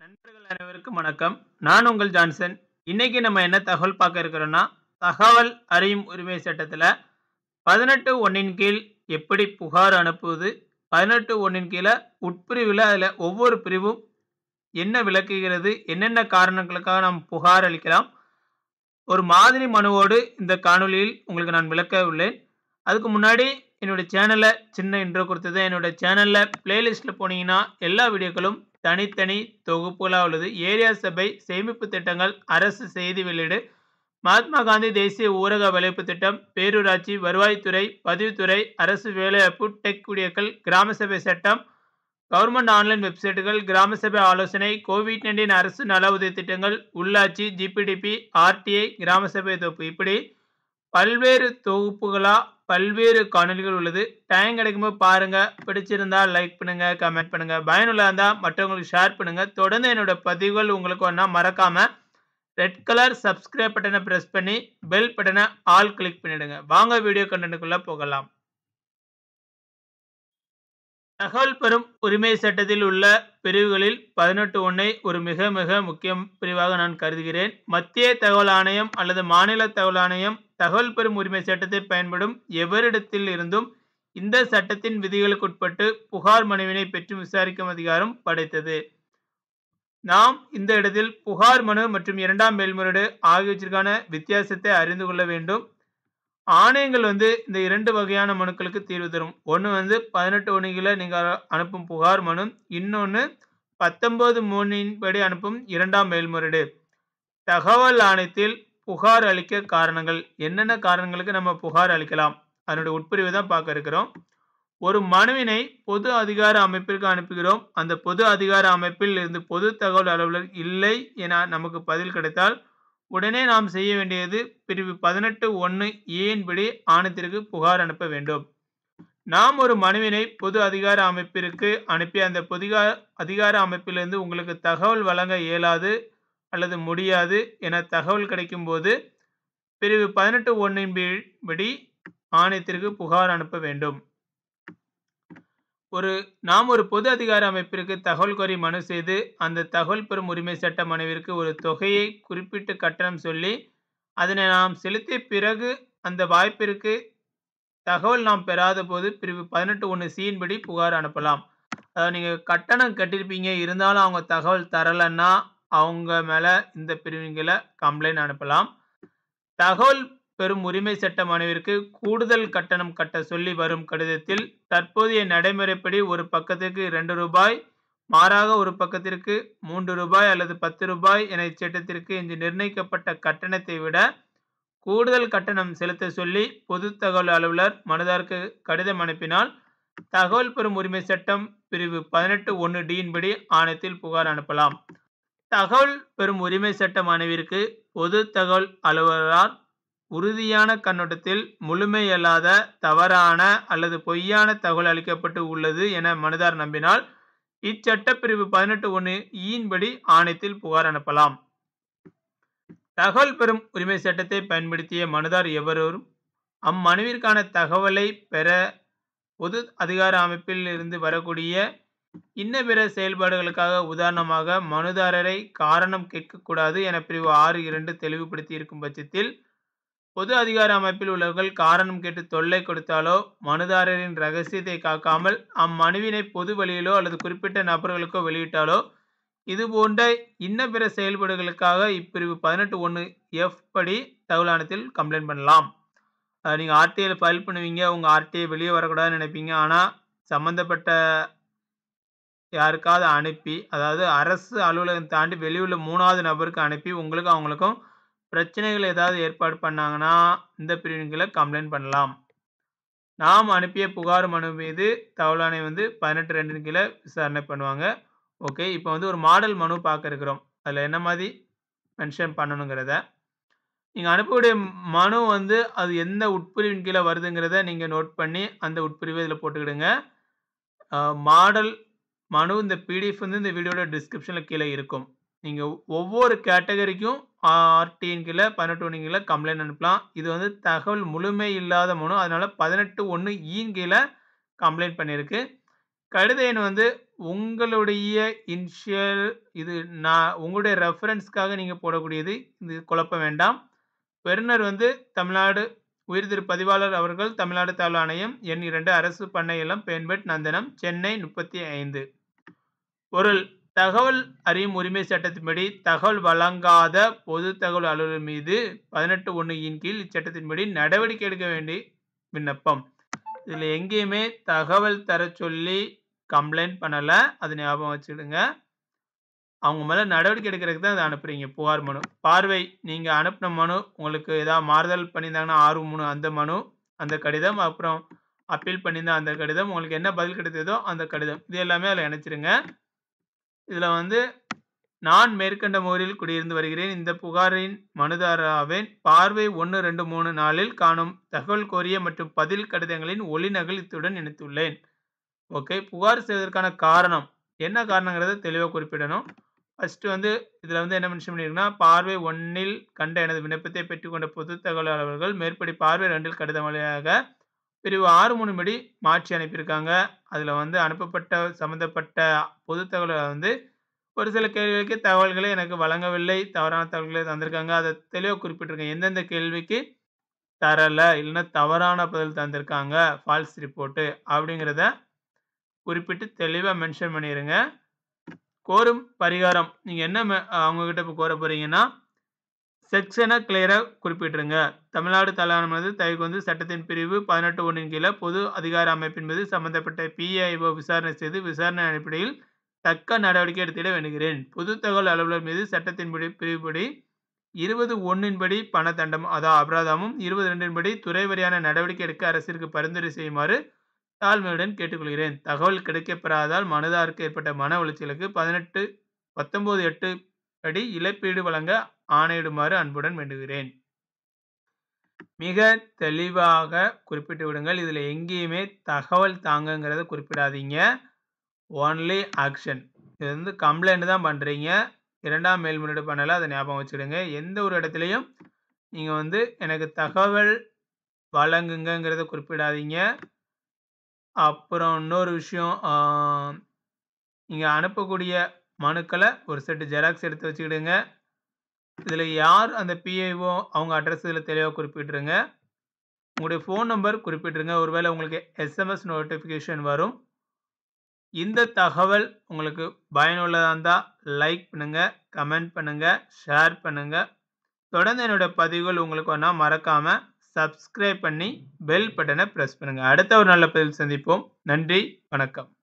நண்பர்கள் அனைவருக்கும் வணக்கம் நான் உங்கள் ஜான்சன் இன்னைக்கு நம்ம என்ன தகவல் பார்க்க இருக்கிறோம்னா தகவல் அறியும் உரிமை சட்டத்தில் பதினெட்டு ஒன்றின் கீழ் எப்படி புகார் அனுப்புவது பதினெட்டு ஒன்றின் கீழே உட்பிரிவில் அதில் ஒவ்வொரு பிரிவும் என்ன விளக்குகிறது என்னென்ன காரணங்களுக்காக நாம் புகார் அளிக்கலாம் ஒரு மாதிரி மனுவோடு இந்த காணொளியில் உங்களுக்கு நான் விளக்க உள்ளேன் அதுக்கு முன்னாடி என்னுடைய சேனலை சின்ன இன்ட்ரோ கொடுத்தது என்னுடைய சேனலில் பிளேலிஸ்ட்டில் போனீங்கன்னா எல்லா வீடியோக்களும் தனித்தனி தொகுப்புகளாக உள்ளது ஏரியா சபை சேமிப்பு திட்டங்கள் அரசு செய்தி வெளியீடு மகாத்மா காந்தி தேசிய ஊரக வேலைவாய்ப்பு திட்டம் பேரூராட்சி வருவாய்த்துறை பதிவுத்துறை அரசு வேலைவாய்ப்பு டெக் குடியக்கள் கிராம சபை சட்டம் கவர்மெண்ட் ஆன்லைன் வெப்சைட்டுகள் கிராம சபை ஆலோசனை கோவிட் நைன்டீன் அரசு நல உதவி திட்டங்கள் உள்ளாட்சி ஜிபிடிபி ஆர்டிஐ கிராம சபை தொகுப்பு இப்படி பல்வேறு தொகுப்புகளா பல்வேறு காணொலிகள் உள்ளது டைம் கிடைக்கும்போது பாருங்க பிடிச்சிருந்தா லைக் பண்ணுங்க கமெண்ட் பண்ணுங்க பயனுள்ள இருந்தா மற்றவங்களுக்கு ஷேர் பண்ணுங்க தொடர்ந்து என்னோட பதிவுகள் உங்களுக்கு ஒன்றா மறக்காம ரெட் கலர் சப்ஸ்கிரைப் பட்டனை பிரஸ் பண்ணி பெல் பட்டனை ஆல் கிளிக் பண்ணிடுங்க வாங்க வீடியோ கண்டென்ட்டுக்குள்ள போகலாம் தகவல் பெறும் உரிமை சட்டத்தில் உள்ள பிரிவுகளில் பதினெட்டு ஒன்றை ஒரு மிக மிக முக்கிய பிரிவாக நான் கருதுகிறேன் மத்திய தகவல் ஆணையம் அல்லது மாநில தகவல் ஆணையம் தகவல் பெறும் உரிமை சட்டத்தை பயன்படும் எவரிடத்தில் இருந்தும் இந்த சட்டத்தின் விதிகளுக்கு உட்பட்டு புகார் மனுவினை பெற்று விசாரிக்கும் அதிகாரம் படைத்தது நாம் இந்த இடத்தில் புகார் மனு மற்றும் இரண்டாம் மேல்முறையீடு ஆகியவற்றிற்கான வித்தியாசத்தை அறிந்து கொள்ள வேண்டும் ஆணையங்கள் வந்து இந்த இரண்டு வகையான மனுக்களுக்கு தீர்வு தரும் ஒன்று வந்து பதினெட்டு ஒன்றுகளை நீங்கள் அனுப்பும் புகார் மனு இன்னொன்று பத்தொன்பது மூணின் படி அனுப்பும் இரண்டாம் மேல்முறையீடு தகவல் ஆணையத்தில் புகார் அளிக்க காரணங்கள் என்னென்ன காரணங்களுக்கு நம்ம புகார் அளிக்கலாம் அதனுடைய உட்பிரிவு தான் பார்க்க இருக்கிறோம் ஒரு மனுவினை பொது அதிகார அமைப்பிற்கு அனுப்புகிறோம் அந்த பொது அதிகார அமைப்பில் இருந்து பொது தகவல் அலுவலர் இல்லை என நமக்கு பதில் கிடைத்தால் உடனே நாம் செய்ய வேண்டியது பிரிவு பதினெட்டு ஒன்று ஏன்படி ஆணையத்திற்கு புகார் அனுப்ப வேண்டும் நாம் ஒரு மனுவினை பொது அதிகார அமைப்பிற்கு அனுப்பி அந்த பொது அதிகார அமைப்பிலிருந்து உங்களுக்கு தகவல் வழங்க இயலாது அல்லது முடியாது என தகவல் கிடைக்கும் போது பிரிவு பதினெட்டு ஒன்றின் படி ஆணையத்திற்கு புகார் அனுப்ப வேண்டும் ஒரு நாம் ஒரு பொது அதிகார அமைப்பிற்கு தகவல் கோரி மனு செய்து அந்த தகவல் பெறும் உரிமை சட்ட மனுவிற்கு ஒரு தொகையை குறிப்பிட்டு கட்டணம் சொல்லி அதனை நாம் செலுத்திய பிறகு அந்த வாய்ப்பிற்கு தகவல் நாம் பெறாத போது பிரிவு பதினெட்டு ஒன்று சியின்படி புகார் அனுப்பலாம் அதாவது நீங்கள் கட்டணம் கட்டியிருப்பீங்க இருந்தாலும் அவங்க தகவல் தரலைன்னா அவங்க மேலே இந்த பிரிவுகளை கம்ப்ளைண்ட் அனுப்பலாம் தகவல் பெறும் உரிமை சட்ட மனுவிற்கு கூடுதல் கட்டணம் கட்ட சொல்லி வரும் கடிதத்தில் தற்போதைய நடைமுறைப்படி ஒரு பக்கத்திற்கு ரெண்டு ரூபாய் மாறாக ஒரு பக்கத்திற்கு மூன்று ரூபாய் அல்லது பத்து ரூபாய் என இச்சட்டத்திற்கு இன்று நிர்ணயிக்கப்பட்ட கட்டணத்தை விட கூடுதல் கட்டணம் செலுத்த சொல்லி பொது தகவல் அலுவலர் மனுதாருக்கு கடிதம் அனுப்பினால் தகவல் பெறும் உரிமை சட்டம் பிரிவு பதினெட்டு ஒன்று டியின்படி ஆணையத்தில் புகார் அனுப்பலாம் தகவல் பெறும் உரிமை சட்ட மனுவிற்கு பொது தகவல் அலுவலரால் உறுதியான கண்ணோட்டத்தில் முழுமையல்லாத தவறான அல்லது பொய்யான தகவல் அளிக்கப்பட்டு உள்ளது என மனுதார் நம்பினால் இச்சட்டப்பிரிவு பதினெட்டு ஒன்று ஈயின்படி ஆணையத்தில் புகார் அனுப்பலாம் தகவல் பெறும் உரிமை சட்டத்தை பயன்படுத்திய மனுதார் எவரும் அம்மனுவிற்கான தகவலை பெற பொது அதிகார அமைப்பில் இருந்து வரக்கூடிய இன்ன பிற செயல்பாடுகளுக்காக உதாரணமாக மனுதாரரை காரணம் கேட்கக்கூடாது என பிரிவு ஆறு இரண்டு தெளிவுபடுத்தி இருக்கும் பட்சத்தில் பொது அதிகார அமைப்பில் உள்ளவர்கள் காரணம் கேட்டு தொல்லை கொடுத்தாலோ மனுதாரரின் ரகசியத்தை காக்காமல் அம்மனுவினை பொது வழியிலோ அல்லது குறிப்பிட்ட நபர்களுக்கோ வெளியிட்டாலோ இது போன்ற இன்ன பிற செயல்பாடுகளுக்காக இப்பிரிவு பதினெட்டு ஒன்று எஃப் படி தகவலானத்தில் கம்ப்ளைண்ட் பண்ணலாம் நீங்கள் ஆர்டிஐயில் ஃபைல் பண்ணுவீங்க உங்கள் ஆர்டிஐ வெளியே வரக்கூடாதுன்னு நினைப்பீங்க ஆனால் சம்மந்தப்பட்ட யாருக்காவது அனுப்பி அதாவது அரசு அலுவலகம் தாண்டி வெளியுள்ள மூணாவது நபருக்கு அனுப்பி உங்களுக்கு அவங்களுக்கும் பிரச்சனைகள் ஏதாவது ஏற்பாடு பண்ணாங்கன்னா இந்த பிரிவுகளை கம்ப்ளைண்ட் பண்ணலாம் நாம் அனுப்பிய புகார் மனு மீது தகவலானை வந்து பதினெட்டு ரெண்டு கீழே விசாரணை பண்ணுவாங்க ஓகே இப்போ வந்து ஒரு மாடல் மனு பார்க்க இருக்கிறோம் அதில் என்ன மாதிரி மென்ஷன் பண்ணணுங்கிறத நீங்கள் அனுப்பக்கூடிய மனு வந்து அது எந்த உட்பிரிவின் கீழே வருதுங்கிறத நீங்கள் நோட் பண்ணி அந்த உட்பிரிவை இதில் போட்டுக்கிடுங்க மாடல் மனு இந்த பிடிஎஃப் வந்து இந்த வீடியோட டிஸ்கிரிப்ஷனில் கீழே இருக்கும் நீங்கள் ஒவ்வொரு கேட்டகரிக்கும் ஆர்டியின் கீழே பதினெட்டு ஒன்று கீழே கம்ப்ளைண்ட் அனுப்பலாம் இது வந்து தகவல் முழுமை இல்லாத மனு அதனால் பதினெட்டு ஒன்று ஈன் கீழே கம்ப்ளைண்ட் பண்ணியிருக்கு கடித எண் வந்து உங்களுடைய இனிஷியல் இது நான் உங்களுடைய ரெஃபரன்ஸ்க்காக நீங்க போடக்கூடியது. இது குழப்ப வேண்டாம். பெறுநர் வந்து தமிழ்நாடு உயர்திரு பதிவாளர் அவர்கள், தமிழ்நாடு தகவல் ஆணையம், எண் 2 அரசு பண்ணை இல்லம், பேன்பேட், நந்தனம், சென்னை 35. பொருள் தகவல் அறியும் உரிமை சட்டத்தின்படி தகவல் வழங்காத பொது தகவல் அலுவலர் மீது 18(1) இன் கீழ் இச்சட்டத்தின்படி நடவடிக்கை எடுக்க வேண்டி விண்ணப்பம். இதுல எங்கேயுமே தகவல் தரச் சொல்லி கம்ப்ளைண்ட் பண்ணல. அது ஞாபகம் வச்சுடுங்க. அவங்க மேல நடவடிக்கை எடுக்கிறதுக்கு தான் இத அனுப்புறீங்க. புகார் மனு. பார்வை நீங்க அனுப்புன மனு உங்களுக்கு ஏதாவது மாறுதல் பண்ணியிருந்தாங்கன்னா 6(3) அந்த மனு, அந்த கடிதம், அப்புறம் அப்பீல் பண்ணியிருந்தா அந்த கடிதம், உங்களுக்கு என்ன பதில் கிடைத்ததோ அந்த கடிதம். இது எல்லாமே அதுல இணைச்சிருங்க. இதுல வந்து நான் மேற்கண்ட முகவரியில் குடியிருந்து வருகிறேன். இந்த புகாரின் மனுதாரராவேன். பார்வை 1, 2, 3, 4ல் காணும் தகவல் கோரிய மற்றும் பதில் கடிதங்களின் ஒலிநகல் இத்துடன் இணைத்துள்ளேன். ஓகே. புகார் செய்வதற்கான காரணம். என்ன காரணங்கிறத தெளிவா குறிப்பிடணும். ஃபர்ஸ்ட் வந்து இதுல வந்து என்ன மென்ஷன் பண்ணியிருக்குன்னா, பார்வை 1ல் கண்ட எனது விண்ணப்பத்தை பெற்றுக்கொண்ட பொது தகவல் அலுவலர்கள் மேற்படி பார்வை 2ல் கடிதம் வழியாக பிரிவு 6(3) படி மாற்றி அனுப்பியிருக்காங்க. அதுல வந்து அனுப்பப்பட்ட சம்பந்தப்பட்ட பொது தகவல் வந்து ஒரு சில கேள்விகளுக்கு தகவல்களை எனக்கு வழங்கவில்லை. தவறான தகவல்களை தந்திருக்காங்க. அத தெளிவா குறிப்பிட்டிருக்கேன். எந்தெந்த கேள்விக்கு தரல, இல்லன்னா தவறான பதில் தந்திருக்காங்க. ஃபால்ஸ் ரிப்போர்ட் அப்படிங்கிறத குறிப்பிட்டு தெளிவா மென்ஷன் பண்ணிருங்க. கோரும் பரிகாரம். நீங்க என்ன மெ அவங்க கிட்ட இப்ப கோரப் போறீங்கன்னா, செக்ஷன கிளியரா குறிப்பிட்டுருங்க. தமிழ்நாடு தலானது தயவு வந்து சட்டத்தின் பிரிவு 18(1) இன் கீழ பொது அதிகார அமைப்பின் மீது சம்பந்தப்பட்ட பி.ஐ.ஓ விசாரணை செய்து விசாரணை அடிப்படையில் தக்க நடவடிக்கை எடுத்திட வேண்டுகிறேன். பொது தகவல் அலுவலர் மீது சட்டத்தின்படி பிரிவுப்படி 20(1) ன் படி பண தண்டம் அதா அபராதமும், 20(2) ன் படி துறை வாரியான நடவடிக்கை எடுக்க அரசிற்கு பரிந்துரை செய்யுமாறு தாழ்மையுடன் கேட்டுக்கொள்கிறேன். தகவல் கிடைக்கப்பெறாததால் மனுதாரருக்கு ஏற்பட்ட மன உளைச்சலுக்கு 18 19(8) படி இழப்பீடு வழங்க ஆணையிடுமாறு அன்புடன் வேண்டுகிறேன். மிக தெளிவாக குறிப்பிட்டு விடுங்கள். இதுல எங்கேயுமே தகவல் தாங்கங்கிறத குறிப்பிடாதீங்க. Only action. இது வந்து கம்ப்ளைண்ட் தான் பண்றீங்க. 2ஆம் மேல்முறையீடு பண்ணல. அத ஞாபகம் வச்சுடுங்க. எந்த ஒரு இடத்திலயும் நீங்க வந்து எனக்கு தகவல் வழங்குங்கங்கிறத குறிப்பிடாதீங்க. அப்புறம் இன்னொரு விஷயம் ஆ நீங்க அனுப்பக்கூடிய மனுக்கள ஒரு செட் ஜெராக்ஸ் எடுத்து வச்சுக்கிடுங்க. இதுல யார் அந்த பி.ஐ.ஓ அவங்க அட்ரஸ் இதுல தெளிவா குறிப்பிட்டுருங்க. உங்களுடைய ஃபோன் நம்பர் குறிப்பிட்டுருங்க. ஒருவேளை உங்களுக்கு எஸ்.எம்.எஸ் நோட்டிஃபிகேஷன் வரும். இந்த தகவல் உங்களுக்கு பயனுள்ளதா இருந்தா லைக் பண்ணுங்க, கமெண்ட் பண்ணுங்க, ஷேர் பண்ணுங்க. தொடர்ந்து என்னோட பதிவுகள் உங்களுக்கு வேணும்னா மறக்காம சப்ஸ்கிரைப் பண்ணி பெல் பட்டன பிரஸ் பண்ணுங்க. அடுத்த ஒரு நல்ல பதிவில் சந்திப்போம். நன்றி, வணக்கம்.